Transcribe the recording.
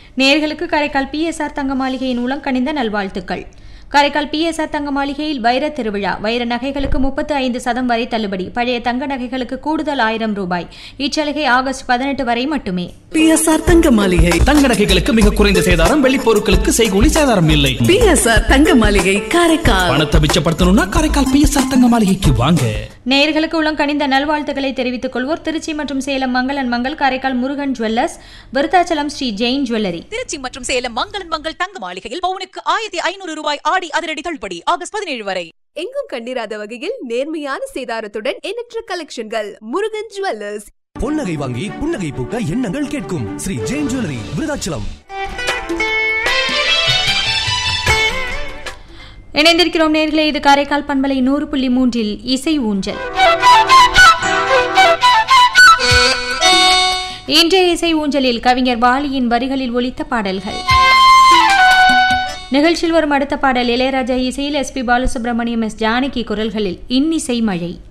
நேர்களுக்கு காரைக்கால் பிஎஸ்ஆர் தங்க மாளிகையின் மூலம் கனிந்த நல்வாழ்த்துக்கள் காரைக்கால் பிஎஸ்ஆர் தங்க மாளிகையில் வைர திருவிழா வைர நகைகளுக்கு முப்பத்து ஐந்து சதம் வரை தள்ளுபடி பழைய தங்க நகைகளுக்கு கூடுதல் ஆயிரம் ரூபாய் இச்சலுகை ஆகஸ்ட் பதினெட்டு வரை மட்டுமே பிஎஸ்ஆர் தங்க மாளிகை தங்க நகைகளுக்கு மிக குறைந்த சேதாரம் வெள்ளி பொருட்களுக்கு செய்கூலி சேதாரம் இல்லை பிஎஸ்ஆர் தங்க மாளிகை காரைக்கால் பணத்தை மிச்சப்படுத்தணும்னா காரைக்கால் பிஎஸ்ஆர் தங்க மாளிகைக்கு வாங்க நேயர்களுக்கு உளம் கனிந்த நல்வாழ்த்துக்களை தெரிவித்துக் கொள்வோர் திருச்சி மற்றும் சேலம் மங்களன் மங்கள் காரைக்கால் முருகன் ஜுவல்லர்ஸ் விருத்தாச்சலம் ஸ்ரீ ஜெயின் ஜுவல்லரி திருச்சி மற்றும் சேலம் மங்களன் மங்கள் தங்க மாளிகையில் பவுனுக்கு ஆயிரத்தி ஐநூறு ரூபாய் ஆடி அதிரடி தள்ளுபடி ஆகஸ்ட் பதினேழு வரை எங்கும் கண்டிராத வகையில் நேர்மையான சேதாரத்துடன் எண்ணற்ற கலெக்ஷன்கள் முருகன் ஜுவல்லர்ஸ் பொன்னகை வாங்கி புன்னகை பூக்க எண்ணங்கள் கேட்கும் ஸ்ரீ ஜெயின் ஜுவல்லரி விருதாச்சலம் இணைந்திருக்கிறோம் நேர்களே இது காரைக்கால் பண்பலை நூறு புள்ளி மூன்றில் இசை ஊஞ்சல் இன்றைய இசை ஊஞ்சலில் கவிஞர் வாலியின் வரிகளில் ஒலித்த பாடல்கள் நிகழ்ச்சியில் வரும் அடுத்த பாடல் இளையராஜா இசையில் S P Balasubrahmanyam S Janaki குரல்களில் இன்னிசை மழை